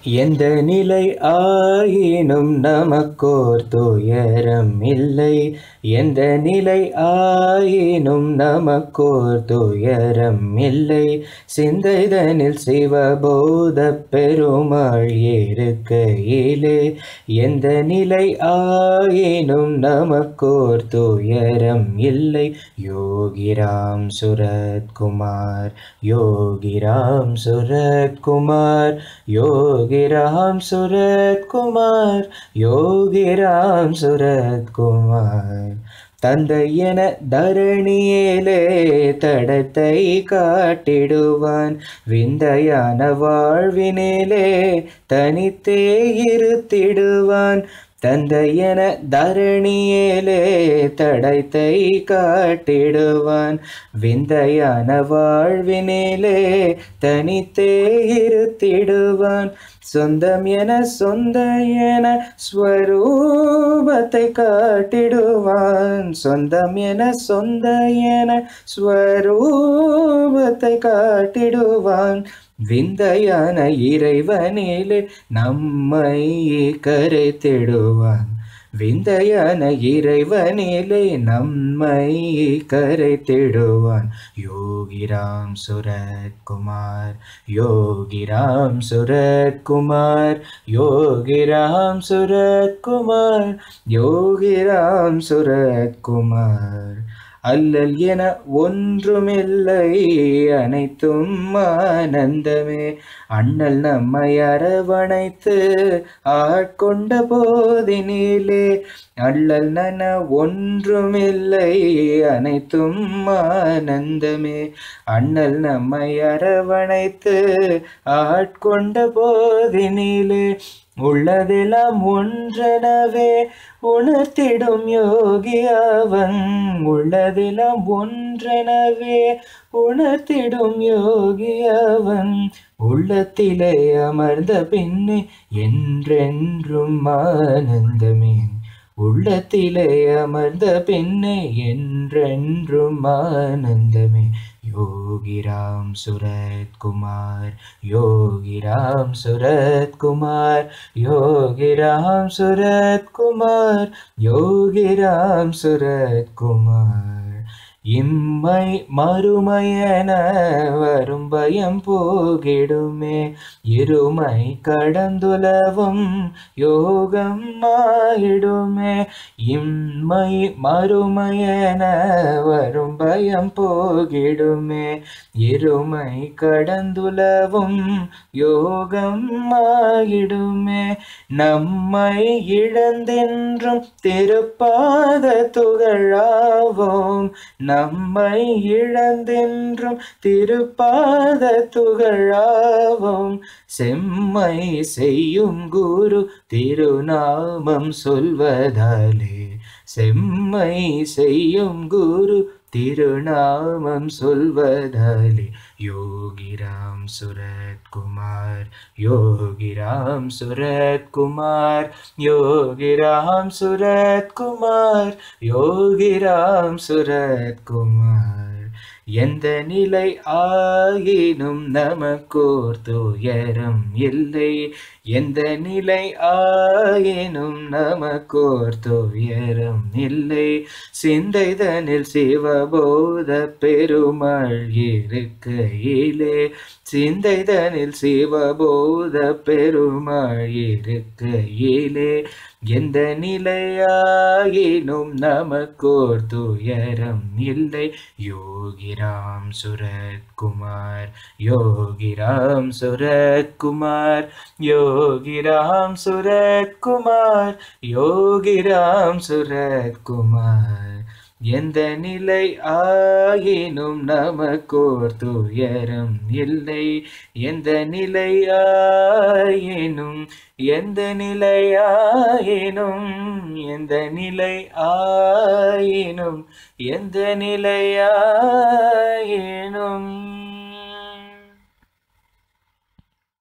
எந்த நிலை ஆயினும் நமக்கோர் துயரம் இல்லை எந்த நிலை ஆயினும் நமக்கோர் துயரம் இல்லை சிந்தைதனில் சிவபோத பெருமாள் இருக்கையிலே எந்த நிலை ஆயினும் நமக்கோர் துயரம் இல்லை யோகிராம் சுரத்குமார் யோகிராம் சுரத்குமார் யோகிராம் சுரத்குமார் யோகிராம் சுரத்குமார் தந்தை என தரணியிலே தடத்தை காட்டிடுவான் விந்தையான வாழ்வினிலே தனித்தே இருத்திடுவான் தந்தை என தரணியிலே தடத்தை காட்டிடுவான் விந்தையான வாழ்வினிலே தனித்தே இருத்திடுவான் சொந்தம் என சொந்த என ஸ்வரூபத்தை காட்டிடுவான் சொந்தம் என சொந்த என ஸ்வரூபத்தை காட்டிடுவான் விந்தையான இறைவனிலே நம்மை கரைத்திடுவான் விந்தையான இறைவனிலே நம்மை கரைத்திடுவான் யோகிராம் சுரத்குமார் யோகிராம் சுரத்குமார் யோகிராம் சுரத்குமார் யோகிராம் சுரத்குமார் அல்லல் என ஒன்றுமில்லை அனைத்தும் ஆனந்தமே அண்ணல் நம்மை அரவணைத்து ஆட்கொண்ட போதினிலே அல்லல் நன ஒன்றுமில்லை அனைத்தும் ஆனந்தமே அண்ணல் நம்மை அரவணைத்து ஆட்கொண்ட போதினிலே உள்ளதெல்லாம் ஒன்றெனவே உணர்த்திடும் யோகி அவன் உள்ளதெல்லாம் ஒன்றெனவே உணர்த்திடும் யோகி அவன் உள்ளத்திலே அமர்ந்த பின்னே என்றென்றும் ஆனந்தமே உள்ளத்திலே அமர்ந்த பின்னே என்றென்றும் ஆனந்தமே யோகிராம் சுரத்குமார் யோகிராம் சுரத்குமார் யோகிராம் சுரத்குமார் யோகிராம் சுரத்குமார் இம்மை மறுமையென வரும் பயம் போகிடுமே இருமை கடந்துலவும் யோகம் ஆயிடுமே இம்மை மறுமையென வரும் பயம் போகிடுமே இருமை கடந்துலவும் யோகம் ஆயிடுமே நம்மை இழந்தென்றும் திருப்பாத துகழாவோம் நம்மை இழந்தென்றும் திருப்பாத துகழாவோம் செம்மை செய்யும் குரு திருநாமம் சொல்வதாலே செம்மை செய்யும் குரு திருநாமம் சொல்வதாலே யோகிராம் சுரத்குமார் யோகிராம் சுரத்குமார் யோகிராம் சுரத்குமார் யோகிராம் சுரத்குமார் எந்த நிலை ஆயினும் நமக்கோர் துயரம் இல்லை எந்த நிலை ஆயினும் நமக்கோர் துயரம் இல்லை சிந்தைதனில் சிவபோத பெருமாள் இருக்கையிலே சிந்தைதனில் சிவபோத பெருமாள் இருக்கையிலே எந்த நிலையாயினும் நமக்கோர் துயரம் இல்லை யோகிராம் சுரத்குமார் யோகிராம் சுரத்குமார் யோகிராம் சுரத்குமார் யோகிராம் சுரத்குமார் எந்த நிலை ஆயினும் நமக்கோர் துயரம் இல்லை எந்த நிலை ஆயினும் எந்த நிலை ஆயினும் எந்த நிலை ஆயினும் எந்த நிலை ஆயினும்